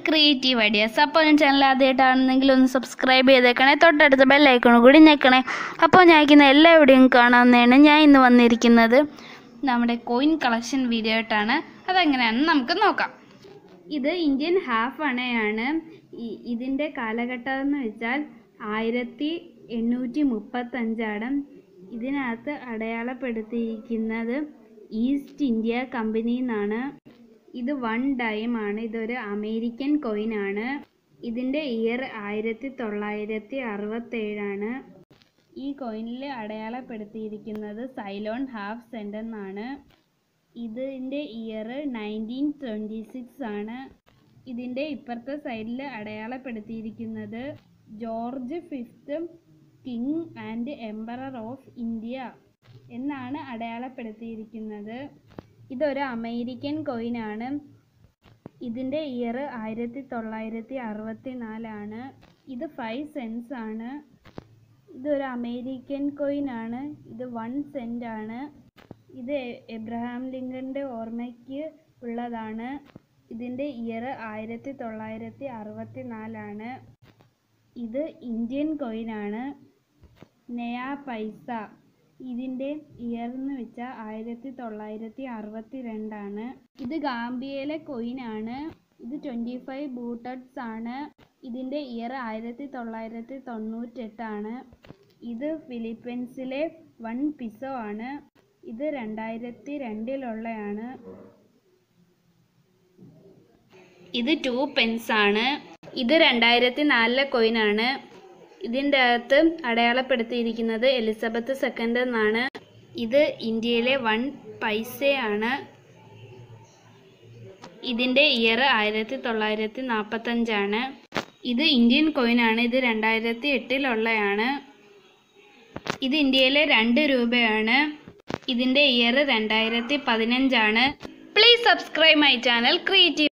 creative ideas അപ്പോൾ ഞാൻ channel ആദ്യമായിട്ടാണെന്നെങ്കിൽ ഒന്ന് സബ്സ്ക്രൈബ് ചെയ്തേക്കണേ തൊട്ടടുത്ത ബെല്ലൈക്കണും കൂടി ഞെക്കണേ അപ്പോൾ ഞാൻ അയക്കുന്ന എല്ലാ വീഡിയോയും കാണാവുന്നതാണ് ഞാൻ ഇന്ന് വന്നിരിക്കുന്നത് നമ്മുടെ കോയിൻ കളക്ഷൻ വീഡിയോ ആയിട്ടാണ് അതെങ്ങനെയാണെന്ന് നമുക്ക് നോക്കാം ഇത് ഇന്ത്യൻ ഹാഫ് അണയാണ് ഇ- ഇതിൻ്റെ കാലഘട്ടം എന്ന് വെച്ചാൽ ആയിരത്തി എണ്ണൂറ്റി മുപ്പത്തഞ്ചാണ് ഇതിനകത്ത് അടയാളപ്പെടുത്തിയിരിക്കുന്നത് ഈസ്റ്റ് ഇന്ത്യ കമ്പനി എന്നാണ് ഇത് വൺ ഡൈം ആണ് ഇതൊരു അമേരിക്കൻ കോയിൻ ആണ് ഇതിൻ്റെ ഇയർ ആയിരത്തി തൊള്ളായിരത്തി അറുപത്തേഴാണ് ഈ കോയിനിൽ അടയാളപ്പെടുത്തിയിരിക്കുന്നത് സൈലോൺ ഹാഫ് സെൻ്റ് എന്നാണ് ഇതിൻ്റെ ഇയർ നയൻറ്റീൻ ട്വൻറ്റി സിക്സ് ആണ് ഇതിൻ്റെ ഇപ്പുറത്തെ സൈഡിൽ അടയാളപ്പെടുത്തിയിരിക്കുന്നത് George fifth king and emperor of India എന്നാണ് അടയാളപ്പെടുത്തിയിരിക്കുന്നത് ഇതൊരു അമേരിക്കൻ കോയിനാണ് ഇതിൻ്റെ ഇയർ ആയിരത്തി തൊള്ളായിരത്തി അറുപത്തി നാലാണ് ഇത് ഫൈവ് സെൻസ് ആണ് ഇതൊരു അമേരിക്കൻ കോയിനാണ് ഇത് വൺ സെൻ്റ് ആണ് ഇത് എ- എബ്രഹാം ലിങ്കൻ്റെ ഓർമ്മയ്ക്ക് ഉള്ളതാണ് ഇതിൻ്റെ ഇയർ ആയിരത്തി തൊള്ളായിരത്തി അറുപത്തി നാലാണ് ഇത് ഇന്ത്യൻ കോയിനാണ് നയാ പൈസ ഇതിൻ്റെ ഇയർ എന്ന് വെച്ചാൽ ആയിരത്തി തൊള്ളായിരത്തി അറുപത്തി രണ്ടാണ് ഇത് ഗാംബിയയിലെ കോയിനാണ് ഇത് ട്വൻറ്റി ഫൈവ് ബൂട്ടഡ്സ് ആണ് ഇതിൻ്റെ ഇയർ ആയിരത്തി തൊള്ളായിരത്തി തൊണ്ണൂറ്റെട്ടാണ് ഇത് ഫിലിപ്പീൻസിലെ വൺ പിസോ ആണ് ഇത് രണ്ടായിരത്തി രണ്ടിലുള്ളതാണ് ഇത് ടു പെൻസ് ആണ് ഇത് രണ്ടായിരത്തി നാലിലെ കോയിനാണ് ഇതിൻ്റെ അകത്ത് അടയാളപ്പെടുത്തിയിരിക്കുന്നത് എലിസബത്ത് സെക്കൻഡ് എന്നാണ് ഇത് ഇന്ത്യയിലെ വൺ പൈസയാണ് ഇതിൻ്റെ ഇയർ ആയിരത്തി തൊള്ളായിരത്തി നാൽപ്പത്തഞ്ചാണ് ഇത് ഇന്ത്യൻ കോയിനാണ് ഇത് രണ്ടായിരത്തി എട്ടിലുള്ളതാണ് ഇത് ഇന്ത്യയിലെ രണ്ട് രൂപയാണ് ഇതിൻ്റെ ഇയർ രണ്ടായിരത്തി പതിനഞ്ചാണ് please subscribe my channel creative